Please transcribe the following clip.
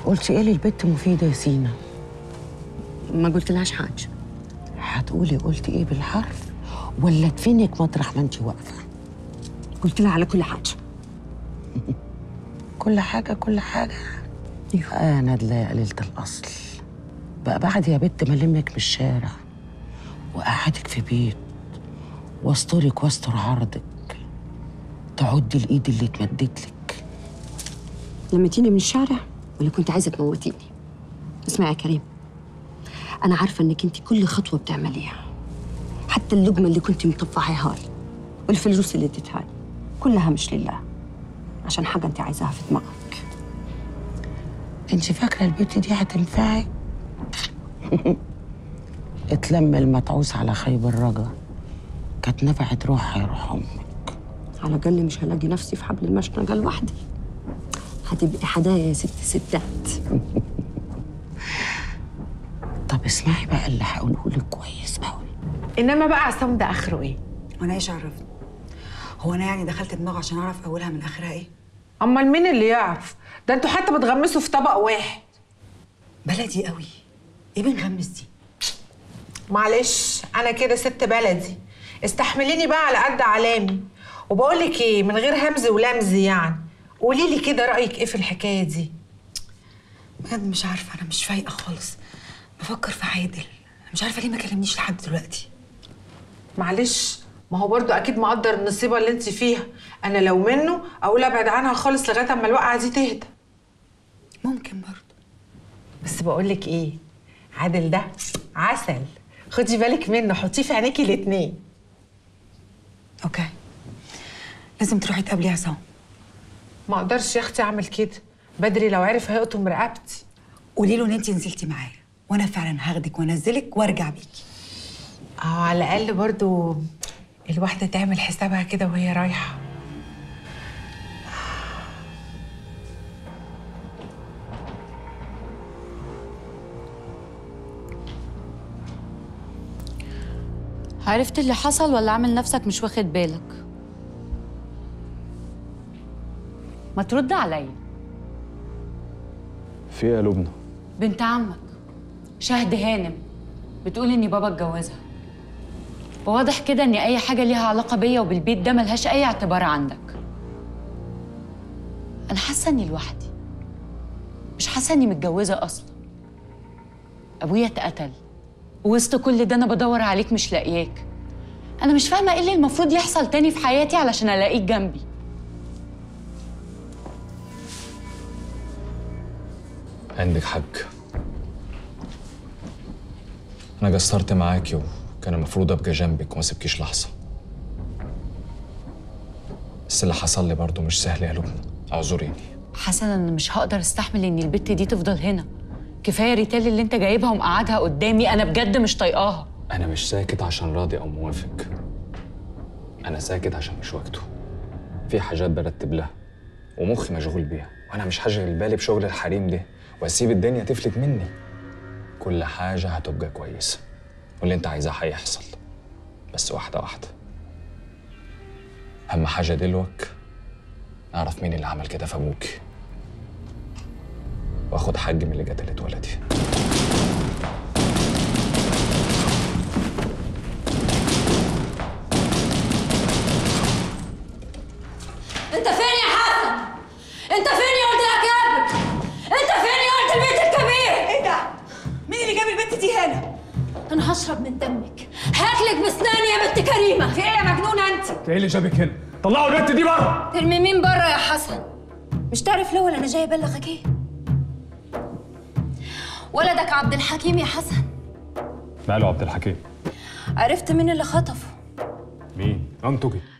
قلت ايه للبت مفيده يا سينا ما قلت لهاش حاجه هتقولي قلت ايه بالحرف ولا تفينك مطرح ما انت واقفه قلت لها على كل حاجه كل حاجه كل حاجه ايوه آه نادلة يا قليلة الأصل بقى بعد يا بت ما ألمك من الشارع وقعدك في بيت واسترك واستر عرضك تعدي الإيد اللي اتمدت لك لمتيني من الشارع ولا كنت عايزه تموتيني اسمعي يا كريم انا عارفه انك انت كل خطوه بتعمليها حتى اللقمه اللي كنت مطفحيها لي والفلوس اللي اديتها لي كلها مش لله عشان حاجه انت عايزاها في دماغك انت فاكرة البت دي هتنفعك اتلم المتعوس على خيب الرجا كانت نفعت روحها يروح أمك على الاقل مش هلاقي نفسي في حبل المشنقه لوحدي هتبقي حدايا يا ست ستات طب اسمعي بقى اللي هقوله لك كويس قوي انما بقى عصام ده اخره ايه وانا ايش عرفني هو انا يعني دخلت دماغه عشان اعرف اولها من اخرها ايه امال مين اللي يعرف ده انتوا حتى بتغمسوا في طبق واحد بلدي قوي ايه بنغمس دي معلش انا كده ست بلدي استحمليني بقى على قد علامي وبقول لك ايه من غير همز ولمز يعني قولي لي كده رايك ايه في الحكايه دي بجد مش عارفه انا مش فايقه خالص بفكر في عادل انا مش عارفه ليه ما كلمنيش لحد دلوقتي معلش ما هو برضو اكيد مقدر النصيبه اللي انت فيها انا لو منه اقول ابعد عنها خالص لغايه اما الوقعه دي تهدى ممكن برضه بس بقول لك ايه عادل ده عسل خدي بالك منه حطيه في عينيكي الاتنين اوكي لازم تروحي تقابلي عصام ما اقدرش يا اختي اعمل كده بدري لو عرف هيقطم رقبتي قولي له ان انت نزلتي معايا وانا فعلا هاخدك وانزلك وارجع بيكي اه على الاقل برضو الواحده تعمل حسابها كده وهي رايحه عرفت اللي حصل ولا عامل نفسك مش واخد بالك ما ترد عليا في ايه يا لبنى بنت عمك شهد هانم بتقول اني بابا اتجوزها وواضح كده ان اي حاجه ليها علاقه بيا وبالبيت ده ملهاش اي اعتبار عندك انا حاسه اني لوحدي مش حاسه اني متجوزه اصلا ابويا اتقتل ووسط كل ده انا بدور عليك مش لاقياك انا مش فاهمه ايه اللي المفروض يحصل تاني في حياتي علشان الاقيك جنبي عندك حق انا قصرت معاكي وكان المفروض ابقى جنبك وما اسيبكيش لحظه بس اللي حصل لي برضه مش سهل يا لبنى اعذريني حسن انا مش هقدر استحمل ان البت دي تفضل هنا كفايه ريتال اللي انت جايبها ومقعدها قدامي انا بجد مش طايقاها انا مش ساكت عشان راضي او موافق انا ساكت عشان مش وقته في حاجات برتب لها ومخي مشغول بيها وانا مش هشغل بالي بشغل الحريم ده واسيب الدنيا تفلت مني كل حاجه هتبقى كويسه واللي انت عايزاه هيحصل بس واحده واحده اهم حاجه دلوك اعرف مين اللي عمل كده في ابوك واخد حق من اللي قتلت ولدي انت فين يا حسن؟ انت فين يا قلت لك يا ابني؟ انت فين يا قلت البيت الكبير؟ ايه ده مين اللي جاب البنت دي هنا انا هشرب من دمك هاكلك بسناني يا بنت كريمه في ايه يا مجنونه انت؟ ايه اللي جابك هنا؟ طلعوا البنت دي بره ترمي مين بره يا حسن؟ مش تعرف الاول انا جاي ابلغك ايه؟ ولدك عبد الحكيم يا حسن ماله عبد الحكيم؟ عرفت مين اللي خطفه مين؟ انتجي